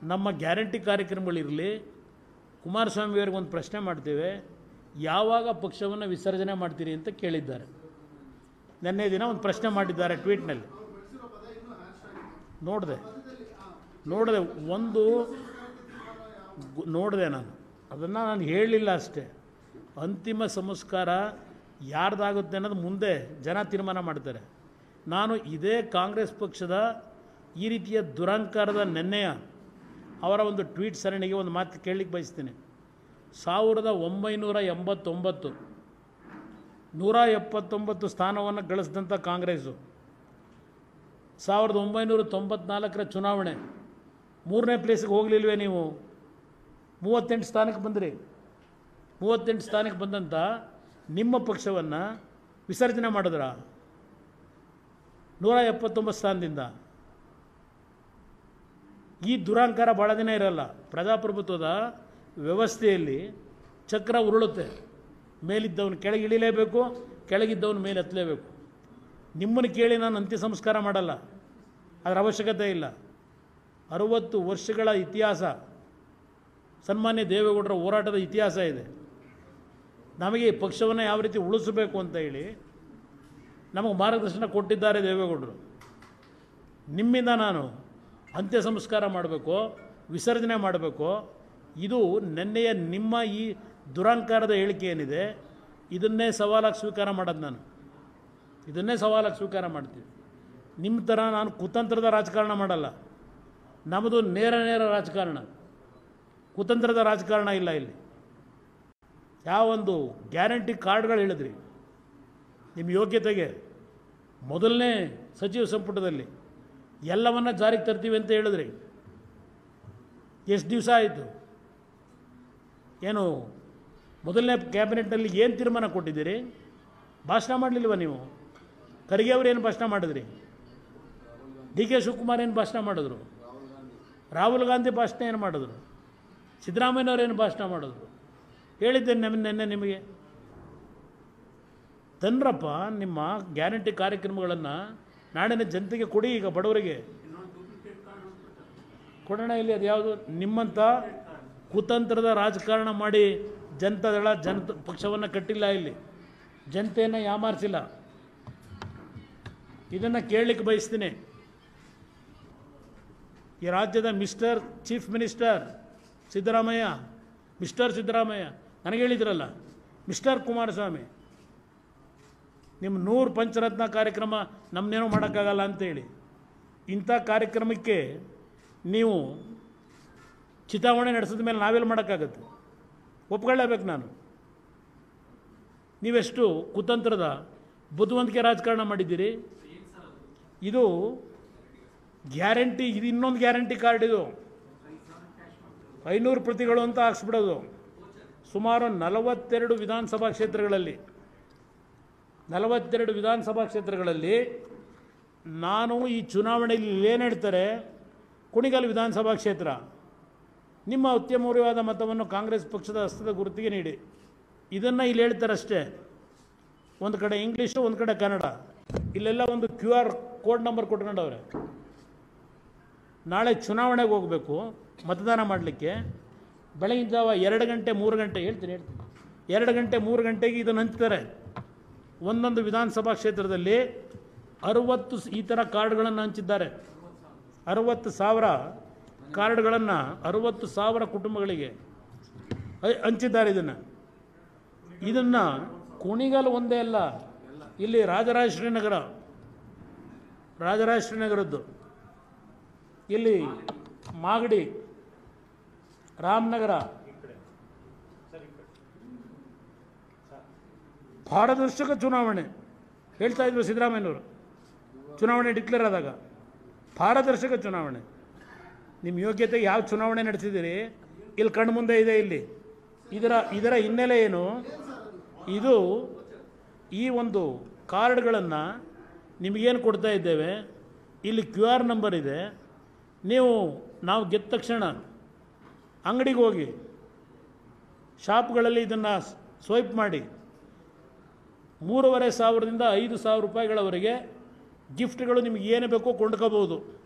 ನಮ್ಮ ಗ್ಯಾರಂಟಿ ಕಾರ್ಯಕ್ರಮಗಳಿರಲಿ ಕುಮಾರಸ್ವಾಮಿಯವರಿಗೆ ಒಂದು ಪ್ರಶ್ನೆ ಮಾಡ್ತೇವೆ ಯಾವಾಗ ಪಕ್ಷವನ್ನು ವಿಸರ್ಜನೆ ಮಾಡ್ತೀರಿ ಅಂತ ಕೇಳಿದ್ದಾರೆ ನಿನ್ನೆ ದಿನ ಒಂದು ಪ್ರಶ್ನೆ ಮಾಡಿದ್ದಾರೆ ಟ್ವೀಟ್ನಲ್ಲಿ ನೋಡಿದೆ ನೋಡಿದೆ ಒಂದು ಗು- ನೋಡಿದೆ ನಾನು ಅದನ್ನು ನಾನು ಹೇಳಲಿಲ್ಲ ಅಷ್ಟೇ ಅಂತಿಮ ಸಂಸ್ಕಾರ ಯಾರ್ದಾಗುತ್ತೆ ಅನ್ನೋದು ಮುಂದೆ ಜನ ತೀರ್ಮಾನ ಮಾಡ್ತಾರೆ ನಾನು ಇದೇ ಕಾಂಗ್ರೆಸ್ ಪಕ್ಷದ ಈ ರೀತಿಯ ದುರಂಕಾರದ ನೆನ್ನೆಯ ಅವರ ಒಂದು ಟ್ವೀಟ್ ಸರಣಿಗೆ ಒಂದು ಮಾತು ಕೇಳಲಿಕ್ಕೆ ಬಯಸ್ತೀನಿ ಸಾವಿರದ ಒಂಬೈನೂರ ಎಂಬತ್ತೊಂಬತ್ತು ನೂರ ಎಪ್ಪತ್ತೊಂಬತ್ತು ಸ್ಥಾನವನ್ನು ಗಳಿಸಿದಂಥ ಕಾಂಗ್ರೆಸ್ಸು ಸಾವಿರದ ಒಂಬೈನೂರ ತೊಂಬತ್ನಾಲ್ಕರ ಚುನಾವಣೆ ಮೂರನೇ ಪ್ಲೇಸಿಗೆ ಹೋಗಲಿಲ್ವೇ ನೀವು ಮೂವತ್ತೆಂಟು ಸ್ಥಾನಕ್ಕೆ ಬಂದ್ರಿ ಮೂವತ್ತೆಂಟು ಸ್ಥಾನಕ್ಕೆ ಬಂದಂಥ ನಿಮ್ಮ ಪಕ್ಷವನ್ನು ವಿಸರ್ಜನೆ ಮಾಡಿದ್ರ ನೂರ ಎಪ್ಪತ್ತೊಂಬತ್ತು ಸ್ಥಾನದಿಂದ ಈ ದುರಾಂಕಾರ ಭಾಳ ದಿನ ಇರಲ್ಲ ಪ್ರಜಾಪ್ರಭುತ್ವದ ವ್ಯವಸ್ಥೆಯಲ್ಲಿ ಚಕ್ರ ಉರುಳುತ್ತೆ ಮೇಲಿದ್ದವನು ಕೆಳಗೆ ಇಳಿಲೇಬೇಕು ಕೆಳಗಿದ್ದವನು ಮೇಲೆ ಹತ್ತಲೇಬೇಕು ನಿಮ್ಮನ್ನು ಕೇಳಿ ನಾನು ಅಂತ್ಯ ಸಂಸ್ಕಾರ ಮಾಡಲ್ಲ ಅದರ ಅವಶ್ಯಕತೆ ಇಲ್ಲ ಅರುವತ್ತು ವರ್ಷಗಳ ಇತಿಹಾಸ ಸನ್ಮಾನ್ಯ ದೇವೇಗೌಡರ ಹೋರಾಟದ ಇತಿಹಾಸ ಇದೆ ನಮಗೆ ಈ ಪಕ್ಷವನ್ನು ಯಾವ ರೀತಿ ಉಳಿಸಬೇಕು ಅಂತ ಹೇಳಿ ನಮಗೆ ಮಾರ್ಗದರ್ಶನ ಕೊಟ್ಟಿದ್ದಾರೆ ದೇವೇಗೌಡರು ನಿಮ್ಮಿಂದ ನಾನು ಅಂತ್ಯ ಸಂಸ್ಕಾರ ಮಾಡಬೇಕು ವಿಸರ್ಜನೆ ಮಾಡಬೇಕು ಇದು ನಿನ್ನೆಯ ನಿಮ್ಮ ಈ ದುರಾಂಕಾರದ ಹೇಳಿಕೆ ಏನಿದೆ ಇದನ್ನೇ ಸವಾಲಾಗಿ ಸ್ವೀಕಾರ ಮಾಡೋದು ನಾನು ಇದನ್ನೇ ಸವಾಲಾಗಿ ಸ್ವೀಕಾರ ಮಾಡ್ತೀವಿ ನಿಮ್ಮ ಥರ ನಾನು ಕುತಂತ್ರದ ರಾಜಕಾರಣ ಮಾಡಲ್ಲ ನಮ್ಮದು ನೇರ ನೇರ ರಾಜಕಾರಣ ಕುತಂತ್ರದ ರಾಜಕಾರಣ ಇಲ್ಲ ಇಲ್ಲಿ ಯಾವೊಂದು ಗ್ಯಾರಂಟಿ ಕಾರ್ಡ್ಗಳು ಹೇಳಿದ್ರಿ ನಿಮ್ಮ ಯೋಗ್ಯತೆಗೆ ಮೊದಲನೇ ಸಚಿವ ಸಂಪುಟದಲ್ಲಿ ಎಲ್ಲವನ್ನ ಜಾರಿಗೆ ತರ್ತೀವಿ ಅಂತ ಹೇಳಿದ್ರಿ ಎಷ್ಟು ದಿವಸ ಆಯಿತು ಏನು ಮೊದಲನೇ ಕ್ಯಾಬಿನೆಟ್ನಲ್ಲಿ ಏನು ತೀರ್ಮಾನ ಕೊಟ್ಟಿದ್ದೀರಿ ಭಾಷಣ ಮಾಡಲಿಲ್ವ ನೀವು ಖರ್ಗೆ ಅವರು ಏನು ಭಾಷಣ ಮಾಡಿದ್ರಿ ಡಿ ಕೆ ಶಿವಕುಮಾರ್ ಏನು ಭಾಷಣ ಮಾಡಿದ್ರು ರಾಹುಲ್ ಗಾಂಧಿ ಭಾಷಣ ಏನು ಮಾಡಿದ್ರು ಸಿದ್ದರಾಮಯ್ಯನವ್ರು ಏನು ಭಾಷಣ ಮಾಡಿದ್ರು ಹೇಳಿದ್ದೆ ನಮ್ಮ ನೆನ್ನೆ ನಿಮಗೆ ತನ್ರಪ್ಪ ನಿಮ್ಮ ಗ್ಯಾರಂಟಿ ಕಾರ್ಯಕ್ರಮಗಳನ್ನು ನಾಡಿನ ಜನತೆಗೆ ಕೊಡಿ ಈಗ ಬಡವರಿಗೆ ಕೊಡೋಣ ಇಲ್ಲಿ ಅದು ಯಾವುದು ನಿಮ್ಮಂಥ ಕುತಂತ್ರದ ರಾಜಕಾರಣ ಮಾಡಿ ಜನತಾದಳ ಜನತ ಪಕ್ಷವನ್ನು ಕಟ್ಟಿಲ್ಲ ಇಲ್ಲಿ ಜನತೆಯನ್ನು ಯಾಮಾರಿಸಿಲ್ಲ ಇದನ್ನು ಕೇಳಲಿಕ್ಕೆ ಬಯಸ್ತೀನಿ ಈ ರಾಜ್ಯದ mister chief minister Siddaramaiah mister Siddaramaiah ನನಗೆ ಹೇಳಿದ್ರಲ್ಲ ಮಿಸ್ಟರ್ ಕುಮಾರಸ್ವಾಮಿ ನಿಮ್ಮ ನೂರು ಪಂಚರತ್ನ ಕಾರ್ಯಕ್ರಮ ನಮ್ಮನ್ನೇನೋ ಮಾಡೋಕ್ಕಾಗಲ್ಲ ಅಂತೇಳಿ ಇಂಥ ಕಾರ್ಯಕ್ರಮಕ್ಕೆ ನೀವು ಚಿತಾವಣೆ ನಡೆಸಿದ ಮೇಲೆ ನಾವೆಲ್ಲ ಮಾಡೋಕ್ಕಾಗತ್ತೆ ಒಪ್ಕೊಳ್ಳೇಬೇಕು ನಾನು ನೀವೆಷ್ಟು ಕುತಂತ್ರದ ಬುದ್ಧಿವಂತಿಕೆ ರಾಜಕಾರಣ ಮಾಡಿದ್ದೀರಿ ಇದು ಗ್ಯಾರಂಟಿ ಇದು ಇನ್ನೊಂದು ಗ್ಯಾರಂಟಿ ಕಾರ್ಡ್ ಇದು ಐನೂರು ಪ್ರತಿಗಳು ಅಂತ ಹಾಕ್ಸ್ಬಿಡೋದು ಸುಮಾರು ನಲವತ್ತೆರಡು ವಿಧಾನಸಭಾ ಕ್ಷೇತ್ರಗಳಲ್ಲಿ ನಲವತ್ತೆರಡು ವಿಧಾನಸಭಾ ಕ್ಷೇತ್ರಗಳಲ್ಲಿ ನಾನು ಈ ಚುನಾವಣೆಯಲ್ಲಿ ಏನು ಹೇಳ್ತಾರೆ ಕುಣಿಗಲ್ ವಿಧಾನಸಭಾ ಕ್ಷೇತ್ರ ನಿಮ್ಮ ಅತ್ಯಮೂಲ್ಯವಾದ ಮತವನ್ನು ಕಾಂಗ್ರೆಸ್ ಪಕ್ಷದ ಹಸ್ತದ ಗುರುತಿಗೆ ನೀಡಿ ಇದನ್ನು ಇಲ್ಲಿ ಹೇಳ್ತಾರಷ್ಟೇ ಒಂದು ಕಡೆ ಇಂಗ್ಲೀಷು ಒಂದು ಕಡೆ ಕನ್ನಡ ಇಲ್ಲೆಲ್ಲ ಒಂದು ಕ್ಯೂ ಆರ್ ಕೋಡ್ ನಂಬರ್ ಕೊಟ್ಕೊಂಡವ್ರೆ ನಾಳೆ ಚುನಾವಣೆಗೆ ಹೋಗಬೇಕು ಮತದಾನ ಮಾಡಲಿಕ್ಕೆ ಬೆಳಗಿನ ಜಾವ ಎರಡು ಗಂಟೆ ಮೂರು ಗಂಟೆ ಹೇಳ್ತೀನಿ ಹೇಳ್ತೀನಿ ಎರಡು ಗಂಟೆ ಮೂರು ಗಂಟೆಗೆ ಇದನ್ನು ಹಂಚ್ತಾರೆ ಒಂದೊಂದು ವಿಧಾನಸಭಾ ಕ್ಷೇತ್ರದಲ್ಲಿ ಅರುವತ್ತು ಸ್- ಈ ಥರ ಕಾರ್ಡ್ಗಳನ್ನು ಹಂಚಿದ್ದಾರೆ ಅರುವತ್ತು ಸಾವಿರ ಕಾರ್ಡ್ಗಳನ್ನು ಅರುವತ್ತು ಸಾವಿರ ಕುಟುಂಬಗಳಿಗೆ ಹೈ- ಹಂಚಿದ್ದಾರೆ ಇದನ್ನು ಇದನ್ನು ಕುಣಿಗಲ್ ಒಂದೇ ಅಲ್ಲ ಇಲ್ಲಿ ರಾಜರಾಜೇಶ್ವರಿ ನಗರ ರಾಜರಾಜೇಶ್ವರಿ ನಗರದ್ದು ಇಲ್ಲಿ ಮಾಗಡಿ ರಾಮನಗರ ಪಾರದರ್ಶಕ ಚುನಾವಣೆ ಹೇಳ್ತಾ ಇದ್ರು ಸಿದ್ದರಾಮಯ್ಯನವರು ಚುನಾವಣೆ ಡಿಕ್ಲೇರ್ ಆದಾಗ ಪಾರದರ್ಶಕ ಚುನಾವಣೆ ನಿಮ್ಮ ಯೋಗ್ಯತೆಗೆ ಯಾವ ಚುನಾವಣೆ ನಡೆಸಿದ್ದೀರಿ ಇಲ್ಲಿ ಕಣ್ಣು ಮುಂದೆ ಇದೆ ಇಲ್ಲಿ ಇದರ ಇದರ ಹಿನ್ನೆಲೆ ಏನು ಇದು ಈ ಒಂದು ಕಾರ್ಡ್ಗಳನ್ನು ನಿಮಗೇನು ಕೊಡ್ತಾ ಇದ್ದೇವೆ ಇಲ್ಲಿ ಕ್ಯೂ ಆರ್ ನಂಬರ್ ಇದೆ ನೀವು ನಾವು ಗೆದ್ದ ತಕ್ಷಣ ಅಂಗಡಿಗೆ ಹೋಗಿ ಶಾಪ್ಗಳಲ್ಲಿ ಇದನ್ನು ಸ್ವೈಪ್ ಮಾಡಿ ಮೂರುವರೆ ಸಾವಿರದಿಂದ ಐದು ಸಾವಿರ ರೂಪಾಯಿಗಳವರೆಗೆ ಗಿಫ್ಟ್ಗಳು ನಿಮಗೆ ಏನು ಬೇಕೋ ಕೊಂಡ್ಕೋಬೋದು